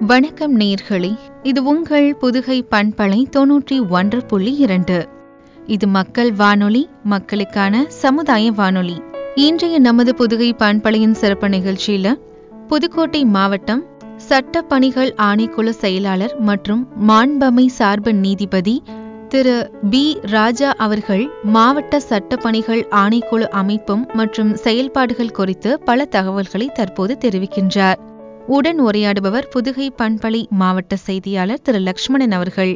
வணக்கம் நேர்களே இது உங்கள் புதுகை பண்பலை தொன்னூற்றி ஒன்று புள்ளி இரண்டு இது மக்கள் வானொலி மக்களுக்கான சமுதாய வானொலி இன்றைய நமது புதுகை பண்பலையின் சிறப்பு நிகழ்ச்சியில புதுக்கோட்டை மாவட்டம் சட்ட பணிகள் ஆணைக்குழு செயலாளர் மற்றும் மாண்பமை சார்பு நீதிபதி திரு பி ராஜா அவர்கள் மாவட்ட சட்ட பணிகள் ஆணைக்குழு அமைப்பும் மற்றும் செயல்பாடுகள் குறித்து பல தகவல்களை தற்போது தெரிவிக்கின்றார் உடன் உரையாடுபவர் புதுகை பண்பலை மாவட்ட செய்தியாளர் திரு லக்ஷ்மணன் அவர்கள்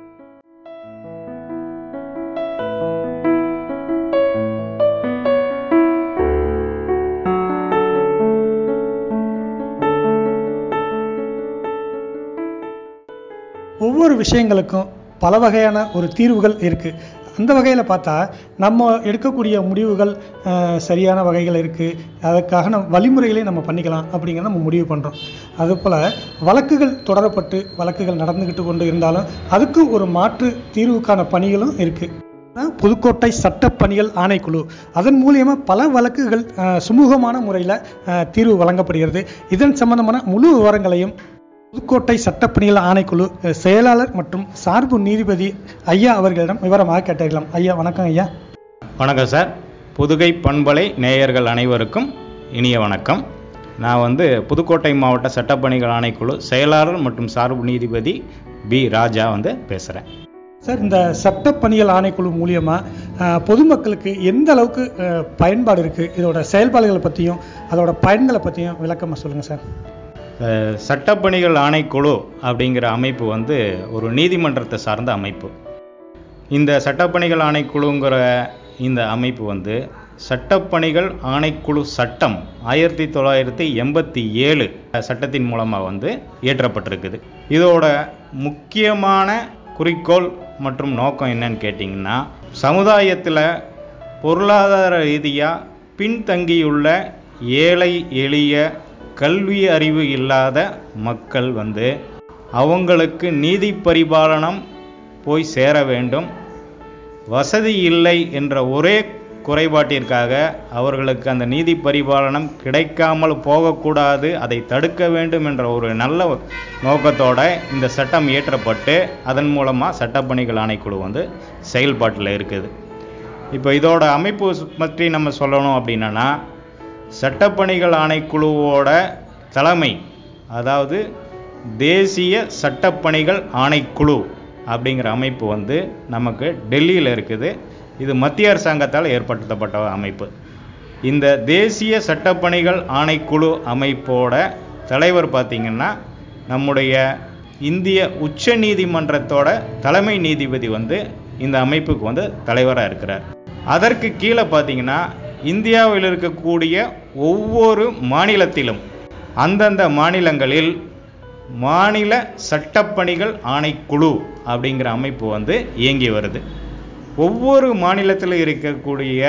ஒவ்வொரு விஷயங்களுக்கும் பல வகையான ஒரு தீர்வுகள் இருக்குது அந்த வகையில் பார்த்தா நம்ம எடுக்கக்கூடிய முடிவுகள் அஹ், சரியான வகைகள் இருக்குது அதற்காக நம்ம வழிமுறைகளையும் நம்ம பண்ணிக்கலாம் அப்படிங்கிறத நம்ம முடிவு பண்ணுறோம் அதுபோல் வழக்குகள் தொடரப்பட்டு வழக்குகள் நடந்துக்கிட்டு கொண்டு இருந்தாலும் அதுக்கும் ஒரு மாற்று தீர்வுக்கான பணிகளும் இருக்குது புதுக்கோட்டை சட்ட பணிகள் ஆணைக்குழு அதன் மூலியமா பல வழக்குகள் அஹ், சுமூகமான முறையில் தீர்வு வழங்கப்படுகிறது இதன் சம்பந்தமான முழு விவரங்களையும் புதுக்கோட்டை சட்டப்பணிகள் ஆணைக்குழு அஹ், செயலாளர் மற்றும் சார்பு நீதிபதி ஐயா அவர்களிடம் விவரமாக கேட்டுக்கலாம் ஐயா வணக்கம் ஐயா வணக்கம் சார் புதுகை பண்பலை நேயர்கள் அனைவருக்கும் இனிய வணக்கம் நான் வந்து புதுக்கோட்டை மாவட்ட சட்டப்பணிகள் ஆணைக்குழு செயலாளர் மற்றும் சார்பு நீதிபதி பி ராஜா வந்து பேசுகிறேன் சார் இந்த சட்டப்பணிகள் ஆணைக்குழு மூலியமா அஹ், பொதுமக்களுக்கு எந்த அளவுக்கு அஹ், பயன்பாடு இருக்குது இதோட செயல்பாடுகளை பற்றியும் அதோட பயன்களை பற்றியும் விளக்கமாக சொல்லுங்கள் சார் அஹ், சட்டப்பணிகள் ஆணைக்குழு அப்படிங்கிற அமைப்பு வந்து ஒரு நீதிமன்றத்தை சார்ந்த அமைப்பு இந்த சட்டப்பணிகள் ஆணைக்குழுங்கிற இந்த அமைப்பு வந்து சட்டப்பணிகள் ஆணைக்குழு சட்டம் ஆயிரத்தி தொள்ளாயிரத்தி எண்பத்தி ஏழு சட்டத்தின் மூலமாக வந்து இயற்றப்பட்டிருக்குது இதோட முக்கியமான குறிக்கோள் மற்றும் நோக்கம் என்னன்னு கேட்டிங்கன்னா சமுதாயத்தில் பொருளாதார ரீதியாக பின்தங்கியுள்ள ஏழை எளிய கல்வி அறிவு இல்லாத மக்கள் வந்து அவங்களுக்கு நீதி பரிபாலனம் போய் சேர வேண்டும் வசதி இல்லை என்ற ஒரே குறைபாட்டிற்காக அவர்களுக்கு அந்த நீதி பரிபாலனம் கிடைக்காமல் போகக்கூடாது அதை தடுக்க வேண்டும் என்ற ஒரு நல்ல நோக்கத்தோட இந்த சட்டம் இயற்றப்பட்டு அதன் மூலமாக சட்டப்பணிகள் ஆணைக்குழு வந்து செயல்பாட்டில் இருக்குது இப்போ இதோட அமைப்பு பற்றி நம்ம சொல்லணும் அப்படின்னா சட்டப்பணிகள் ஆணைக்குழுவோட தலைமை அதாவது தேசிய சட்டப்பணிகள் ஆணைக்குழு அப்படிங்கிற அமைப்பு வந்து நமக்கு டெல்லியில் இருக்குது இது மத்திய அரசாங்கத்தால் ஏற்படுத்தப்பட்ட அமைப்பு இந்த தேசிய சட்டப்பணிகள் ஆணைக்குழு அமைப்போட தலைவர் பார்த்திங்கன்னா நம்முடைய இந்திய உச்ச நீதிமன்றத்தோட தலைமை நீதிபதி வந்து இந்த அமைப்புக்கு வந்து தலைவராக இருக்கிறார் அதற்கு கீழே பார்த்தீங்கன்னா இந்தியாவில் இருக்கக்கூடிய ஒவ்வொரு மாநிலத்திலும் அந்தந்த மாநிலங்களில் மாநில சட்டப்பணிகள் ஆணைக்குழு அப்படிங்கிற அமைப்பு வந்து இயங்கி வருது ஒவ்வொரு மாநிலத்தில் இருக்கக்கூடிய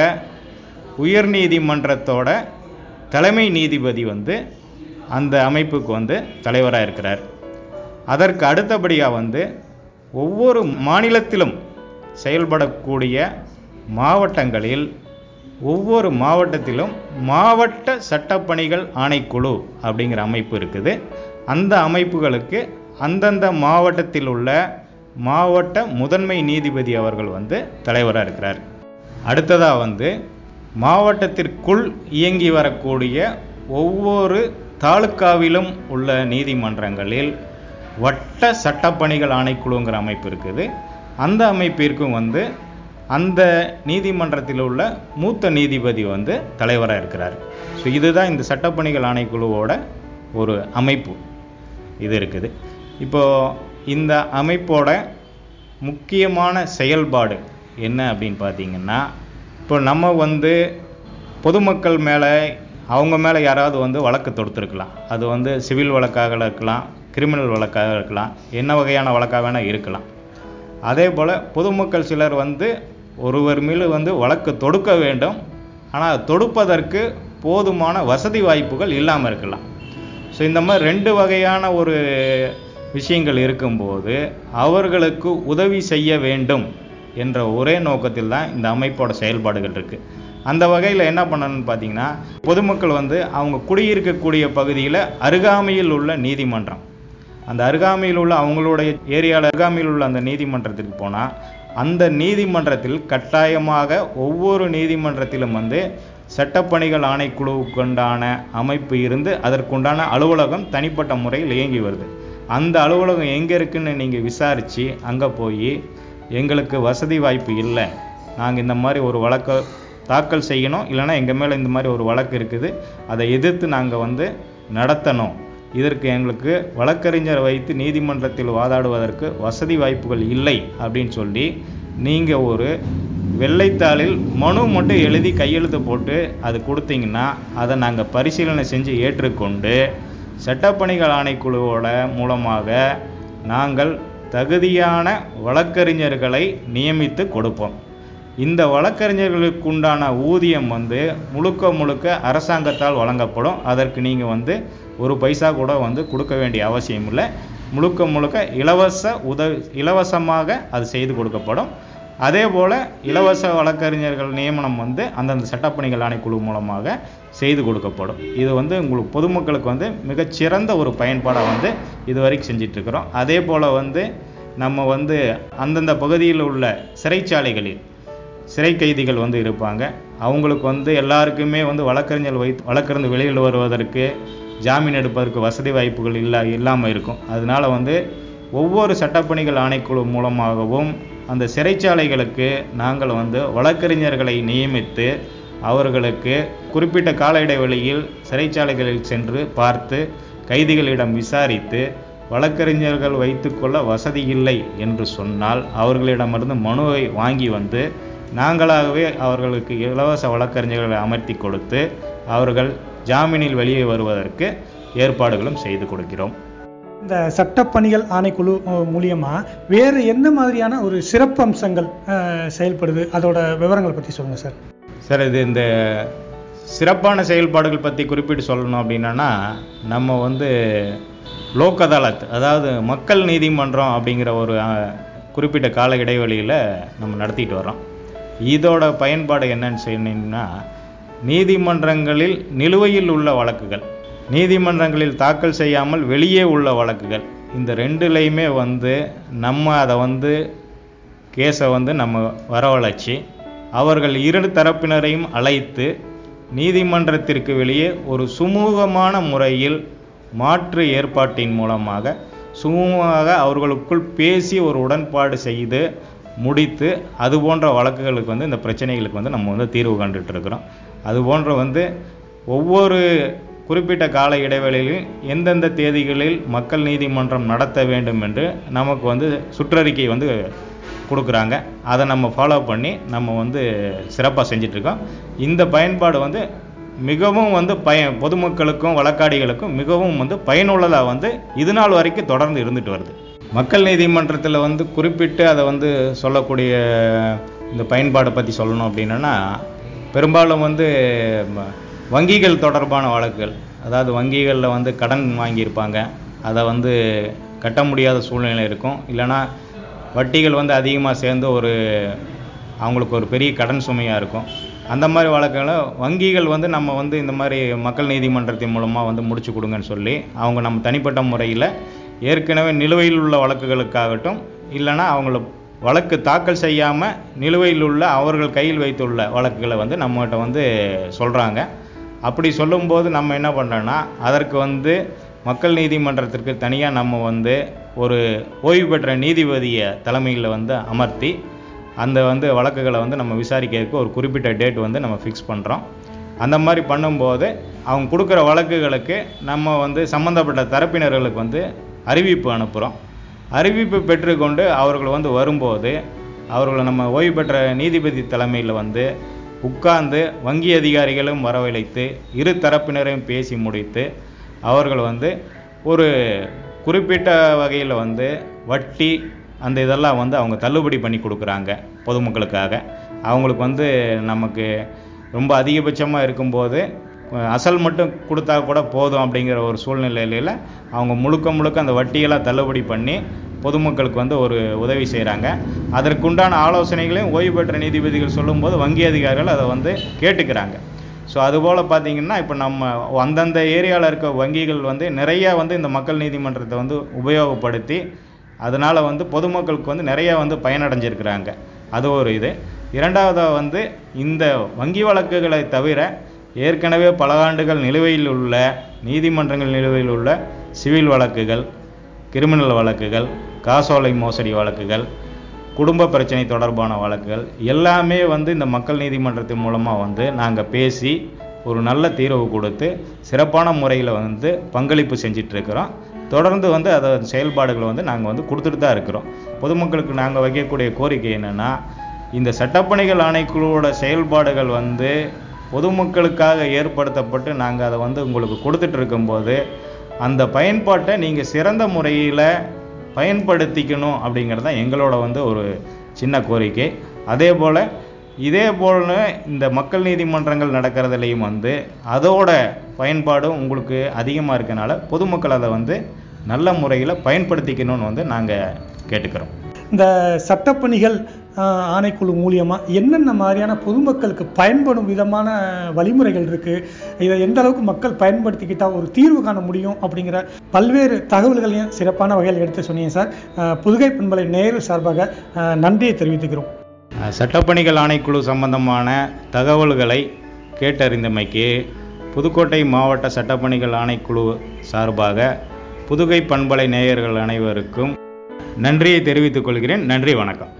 உயர்நீதிமன்றத்தோட தலைமை நீதிபதி வந்து அந்த அமைப்புக்கு வந்து தலைவராக இருக்கிறார் அதற்கு அடுத்தபடியாக வந்து ஒவ்வொரு மாநிலத்திலும் செயல்படக்கூடிய மாவட்டங்களில் ஒவ்வொரு மாவட்டத்திலும் மாவட்ட சட்டப்பணிகள் ஆணைக்குழு அப்படிங்கிற அமைப்பு இருக்குது அந்த அமைப்புகளுக்கு அந்தந்த மாவட்டத்தில் உள்ள மாவட்ட முதன்மை நீதிபதி அவர்கள் வந்து தலைவராக இருக்கிறார் அடுத்ததாக வந்து மாவட்டத்திற்குள் இயங்கி வரக்கூடிய ஒவ்வொரு தாலுக்காவிலும் உள்ள நீதிமன்றங்களில் வட்ட சட்டப்பணிகள் ஆணைக்குழுங்கிற அமைப்பு இருக்குது அந்த அமைப்பிற்கும் வந்து அந்த நீதிமன்றத்தில் உள்ள மூத்த நீதிபதி வந்து தலைவராக இருக்கிறார் ஸோ இதுதான் இந்த சட்டப்பணிகள் ஆணைக்குழுவோட ஒரு அமைப்பு இது இருக்குது இப்போ இந்த அமைப்போட முக்கியமான செயல்பாடு என்ன அப்படின்னு பார்த்தீங்கன்னா இப்போ நம்ம வந்து பொதுமக்கள் மேலே அவங்க மேலே யாராவது வந்து வழக்கு தொடுத்துருக்கலாம் அது வந்து சிவில் வழக்காக இருக்கலாம் கிரிமினல் வழக்காக இருக்கலாம் என்ன வகையான வழக்காக வேணால் இருக்கலாம் அதே போல் பொதுமக்கள் சிலர் வந்து ஒருவர் மீது வந்து வழக்கு தொடுக்க வேண்டும் ஆனால் தொடுப்பதற்கு போதுமான வசதி வாய்ப்புகள் இல்லாமல் இருக்கலாம் ஸோ இந்த மாதிரி ரெண்டு வகையான ஒரு விஷயங்கள் இருக்கும்போது அவர்களுக்கு உதவி செய்ய வேண்டும் என்ற ஒரே நோக்கத்தில் தான் இந்த அமைப்போட செயல்பாடுகள் இருக்குது அந்த வகையில் என்ன பண்ணணும்னு பார்த்தீங்கன்னா பொதுமக்கள் வந்து அவங்க குடியிருக்கக்கூடிய பகுதியில் அருகாமையில் உள்ள நீதிமன்றம் அந்த அருகாமையில் உள்ள அவங்களுடைய ஏரியாவில் அருகாமையில் உள்ள அந்த நீதிமன்றத்திற்கு போனால் அந்த நீதிமன்றத்தில் கட்டாயமாக ஒவ்வொரு நீதிமன்றத்திலும் வந்து சட்டப்பணிகள் ஆணைக்குழுவுக்குண்டான அமைப்பு இருந்து அதற்குண்டான அலுவலகம் தனிப்பட்ட முறையில் இயங்கி வருது அந்த அலுவலகம் எங்கே இருக்குன்னு நீங்கள் விசாரித்து அங்கே போய் எங்களுக்கு வசதி வாய்ப்பு இல்லை நாங்கள் இந்த மாதிரி ஒரு வழக்கை தாக்கல் செய்யணும் இல்லைன்னா எங்கள் மேலே இந்த மாதிரி ஒரு வழக்கு இருக்குது அதை எதிர்த்து நாங்கள் வந்து நடத்தணும் இதற்கு எங்களுக்கு வழக்கறிஞர் வைத்து நீதிமன்றத்தில் வாதாடுவதற்கு வசதி வாய்ப்புகள் இல்லை அப்படின்னு சொல்லி நீங்கள் ஒரு வெள்ளைத்தாளில் மனு மட்டும் எழுதி கையெழுத்து போட்டு அது கொடுத்தீங்கன்னா அதை நாங்கள் பரிசீலனை செஞ்சு ஏற்றுக்கொண்டு சட்டப்பணிகள் ஆணைக்குழுவோட மூலமாக நாங்கள் தகுதியான வழக்கறிஞர்களை நியமித்து கொடுப்போம் இந்த வழக்கறிஞர்களுக்குண்டான ஊதியம் வந்து முழுக்க முழுக்க அரசாங்கத்தால் வழங்கப்படும் அதற்கு நீங்கள் வந்து ஒரு பைசா கூட வந்து கொடுக்க வேண்டிய அவசியம் இல்லை முழுக்க முழுக்க இலவச உதவி இலவசமாக அது செய்து கொடுக்கப்படும் அதே போல் இலவச வழக்கறிஞர்கள் நியமனம் வந்து அந்தந்த சட்டப்பணிகள் ஆணைக்குழு மூலமாக செய்து கொடுக்கப்படும் இது வந்து உங்களுக்கு பொதுமக்களுக்கு வந்து மிகச்சிறந்த ஒரு பயன்பாடாக வந்து இது வரைக்கும் செஞ்சிட்ருக்கிறோம் அதே போல் வந்து நம்ம வந்து அந்தந்த பகுதியில் உள்ள சிறைச்சாலைகளில் சிறை கைதிகள் வந்து இருப்பாங்க அவங்களுக்கு வந்து எல்லாருக்குமே வந்து வழக்கறிஞர் வைத்து வழக்கறிஞர் வெளியில் வருவதற்கு ஜாமீன் எடுப்பதற்கு வசதி வாய்ப்புகள் இல்லை இல்லாமல் இருக்கும் அதனால வந்து ஒவ்வொரு சட்டப்பணிகள் ஆணைக்குழு மூலமாகவும் அந்த சிறைச்சாலைகளுக்கு நாங்கள் வந்து வழக்கறிஞர்களை நியமித்து அவர்களுக்கு குறிப்பிட்ட கால இடைவெளியில் சிறைச்சாலைகளில் சென்று பார்த்து கைதிகளிடம் விசாரித்து வழக்கறிஞர்கள் வைத்துக்கொள்ள வசதி இல்லை என்று சொன்னால் அவர்களிடமிருந்து மனுவை வாங்கி வந்து நாங்களாகவே அவர்களுக்கு இலவச வழக்கறிஞர்களை அமர்த்தி கொடுத்து அவர்கள் ஜாமீனில் வெளியே வருவதற்கு ஏற்பாடுகளும் செய்து கொடுக்கிறோம் இந்த சட்டப்பணிகள் ஆணைக்குழு அஹ், மூலியமா வேறு எந்த மாதிரியான ஒரு சிறப்பு அம்சங்கள் அஹ், செயல்படுது அதோட விவரங்களை பற்றி சொல்லுங்கள் சார் சார் இது இந்த சிறப்பான செயல்பாடுகள் பற்றி குறிப்பிட்டு சொல்லணும் அப்படின்னா நம்ம வந்து லோக் அதாலத் அதாவது மக்கள் நீதிமன்றம் அப்படிங்கிற ஒரு அஹ், குறிப்பிட்ட கால இடைவெளியில் நம்ம நடத்திட்டு வரோம் இதோட பயன்பாடு என்னன்னு சொன்னீங்கன்னா நீதிமன்றங்களில் நிலுவையில் உள்ள வழக்குகள் நீதிமன்றங்களில் தாக்கல் செய்யாமல் வெளியே உள்ள வழக்குகள் இந்த ரெண்டுலேயுமே வந்து நம்ம அதை வந்து கேஸை வந்து நம்ம வரவழைச்சி அவர்கள் இரு தரப்பினரையும் அழைத்து நீதிமன்றத்திற்கு வெளியே ஒரு சுமூகமான முறையில் மாற்று ஏற்பாட்டின் மூலமாக சுமூகமாக அவர்களுக்குள் பேசி ஒரு உடன்பாடு செய்து முடித்து அது போன்ற வழக்குகளுக்கு வந்து இந்த பிரச்சனைகளுக்கு வந்து நம்ம வந்து தீர்வு கண்டுட்டு இருக்கிறோம் அது போன்ற வந்து ஒவ்வொரு குறிப்பிட்ட கால இடைவெளியில் எந்தெந்த தேதிகளில் மக்கள் நீதிமன்றம் நடத்த வேண்டும் என்று நமக்கு வந்து சுற்றறிக்கை வந்து கொடுக்குறாங்க அதை நம்ம ஃபாலோ பண்ணி நம்ம வந்து சிறப்பாக செஞ்சிட்ருக்கோம் இந்த பயன்பாடு வந்து மிகவும் வந்து பய பொதுமக்களுக்கும் வழக்காடிகளுக்கும் மிகவும் வந்து பயனுள்ளதாக வந்து இது நாள் வரைக்கும் தொடர்ந்து இருந்துட்டு வருது மக்கள் நீதிமன்றத்தில் வந்து குறிப்பிட்டு அதை வந்து சொல்லக்கூடிய இந்த பயன்பாடை பற்றி சொல்லணும் அப்படின்னா பெரும்பாலும் வந்து ம- வங்கிகள் தொடர்பான வழக்குகள் அதாவது வங்கிகளில் வந்து கடன் வாங்கியிருப்பாங்க அதை வந்து கட்ட முடியாத சூழ்நிலை இருக்கும் இல்லைன்னா வட்டிகள் வந்து அதிகமாக சேர்ந்து ஒரு அவங்களுக்கு ஒரு பெரிய கடன் சுமையாக இருக்கும் அந்த மாதிரி வழக்குகளை வங்கிகள் வந்து நம்ம வந்து இந்த மாதிரி மக்கள் நீதிமன்றத்தின் மூலமாக வந்து முடிச்சு கொடுங்கன்னு சொல்லி அவங்க நம்ம தனிப்பட்ட முறையில் ஏற்கனவே நிலுவையில் உள்ள வழக்குகளுக்காகட்டும் இல்லைன்னா அவங்கள வழக்கு தாக்கல் செய்யாமல் நிலுவையில் உள்ள அவர்கள் கையில் வைத்துள்ள வழக்குகளை வந்து நம்மகிட்ட வந்து சொல்கிறாங்க அப்படி சொல்லும்போது நம்ம என்ன பண்ணுறோன்னா அதற்கு வந்து மக்கள் நீதிமன்றத்திற்கு தனியாக நம்ம வந்து ஒரு ஓய்வு பெற்ற நீதிபதியை தலைமையில் வந்து அமர்த்தி அந்த வந்து வழக்குகளை வந்து நம்ம விசாரிக்கிறதுக்கு ஒரு குறிப்பிட்ட டேட் வந்து நம்ம ஃபிக்ஸ் பண்ணுறோம் அந்த மாதிரி பண்ணும்போது அவங்க கொடுக்குற வழக்குகளுக்கு நம்ம வந்து சம்மந்தப்பட்ட தரப்பினர்களுக்கு வந்து அறிவிப்பு அனுப்புகிறோம் அறிவிப்பு பெற்றுக்கொண்டு அவர்கள் வந்து வரும்போது அவர்களை நம்ம ஓய்வு பெற்ற நீதிபதி தலைமையில் வந்து உட்கார்ந்து வங்கி அதிகாரிகளும் வரவழைத்து இரு தரப்பினரையும் பேசி முடித்து அவர்கள் வந்து ஒரு குறிப்பிட்ட வகையில் வந்து வட்டி அந்த இதெல்லாம் வந்து அவங்க தள்ளுபடி பண்ணி கொடுக்குறாங்க பொதுமக்களுக்காக அவங்களுக்கு வந்து நமக்கு ரொம்ப அதிகபட்சமாக இருக்கும்போது அஹ், அசல் மட்டும் கொடுத்தா கூட போதும் அப்படிங்கிற ஒரு சூழ்நிலையில அவங்க முழுக்க முழுக்க அந்த வட்டியெல்லாம் தள்ளுபடி பண்ணி பொதுமக்களுக்கு வந்து ஒரு உதவி செய்கிறாங்க அதற்குண்டான ஆலோசனைகளையும் ஓய்வு பெற்ற நீதிபதிகள் சொல்லும்போது வங்கி அதிகாரிகள் அதை வந்து கேட்டுக்கிறாங்க ஸோ அதுபோல் பார்த்தீங்கன்னா இப்போ நம்ம அந்தந்த ஏரியாவில் இருக்க வங்கிகள் வந்து நிறைய வந்து இந்த மக்கள் நீதிமன்றத்தை வந்து உபயோகப்படுத்தி அதனால் வந்து பொதுமக்களுக்கு வந்து நிறைய வந்து பயனடைஞ்சிருக்கிறாங்க அது ஒரு இது இரண்டாவதாக வந்து இந்த வங்கி வழக்குகளை தவிர ஏற்கனவே பல ஆண்டுகள் நிலுவையில் உள்ள நீதிமன்றங்கள் நிலுவையில் உள்ள சிவில் வழக்குகள் கிரிமினல் வழக்குகள் காசோலை மோசடி வழக்குகள் குடும்ப பிரச்சனை தொடர்பான வழக்குகள் எல்லாமே வந்து இந்த மக்கள் நீதிமன்றத்தின் மூலமாக வந்து நாங்கள் பேசி ஒரு நல்ல தீர்வு கொடுத்து சிறப்பான முறையில் வந்து பங்களிப்பு செஞ்சிட்ருக்கிறோம் தொடர்ந்து வந்து அதை செயல்பாடுகளை வந்து நாங்கள் வந்து கொடுத்துட்டு தான் இருக்கிறோம் பொதுமக்களுக்கு நாங்கள் வைக்கக்கூடிய கோரிக்கை என்னென்னா இந்த சட்டப்பணிகள் ஆணைக்குழுவோட செயல்பாடுகள் வந்து பொதுமக்களுக்காக ஏற்படுத்தப்பட்டு நாங்கள் அதை வந்து உங்களுக்கு கொடுத்துட்டு இருக்கும்போது அந்த பயன்பாட்டை நீங்கள் சிறந்த முறையில் பயன்படுத்திக்கணும் அப்படிங்கிறது தான் எங்களோட வந்து ஒரு சின்ன கோரிக்கை அதே போல் இதே போல் இந்த மக்கள் நீதிமன்றங்கள் நடக்கிறதுலையும் வந்து அதோட பயன்பாடும் உங்களுக்கு அதிகமாக இருக்கனால பொதுமக்கள் அதை வந்து நல்ல முறையில் பயன்படுத்திக்கணும்னு வந்து நாங்கள் கேட்டுக்கிறோம் இந்த சட்டப்பணிகள் ஆஹ், ஆணைக்குழு மூலியமாக என்னென்ன மாதிரியான பொதுமக்களுக்கு பயன்படும் விதமான வழிமுறைகள் இருக்குது இதை எந்த அளவுக்கு மக்கள் பயன்படுத்திக்கிட்டால் ஒரு தீர்வு காண முடியும் அப்படிங்கிற பல்வேறு தகவல்களையும் சிறப்பான வகையில் எடுத்து சொன்னீங்க சார் ஆஹ், புதுகை பண்பலை நேரு சார்பாக ஆஹ், நன்றியை தெரிவித்துக்கிறோம் அஹ், சட்டப்பணிகள் ஆணைக்குழு சம்பந்தமான தகவல்களை கேட்டறிந்தமைக்கு புதுக்கோட்டை மாவட்ட சட்டப்பணிகள் ஆணைக்குழு சார்பாக புதுகை பண்பலை நேயர்கள் அனைவருக்கும் நன்றியை தெரிவித்துக் கொள்கிறேன் நன்றி வணக்கம்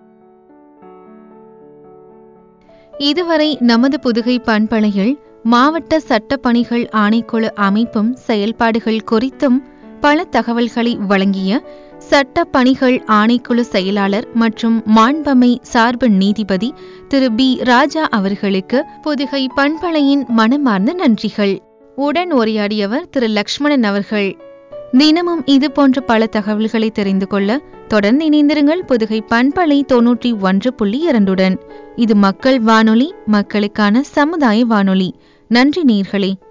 இதுவரை நமது புதுகை பண்பலையில் மாவட்ட சட்டப்பணிகள் ஆணைக்குழு அமைப்பும் செயல்பாடுகள் குறித்தும் பல தகவல்களை வழங்கிய சட்ட பணிகள் ஆணைக்குழு செயலாளர் மற்றும் மாண்பமை சார்பு நீதிபதி திரு பி ராஜா அவர்களுக்கு புதுகை பண்பலையின் மனமார்ந்த நன்றிகள் உடன் உரையாடியவர் திரு லக்ஷ்மணன் அவர்கள் தினமும் இது போன்ற பல தகவல்களை தெரிந்து கொள்ள தொடர்ந்து இணைந்திருங்கள் புதுகை பண்பலை தொன்னூற்றி ஒன்று புள்ளி இரண்டுடன் இது மக்கள் வானொலி மக்களுக்கான சமுதாய வானொலி நன்றி நேர்களே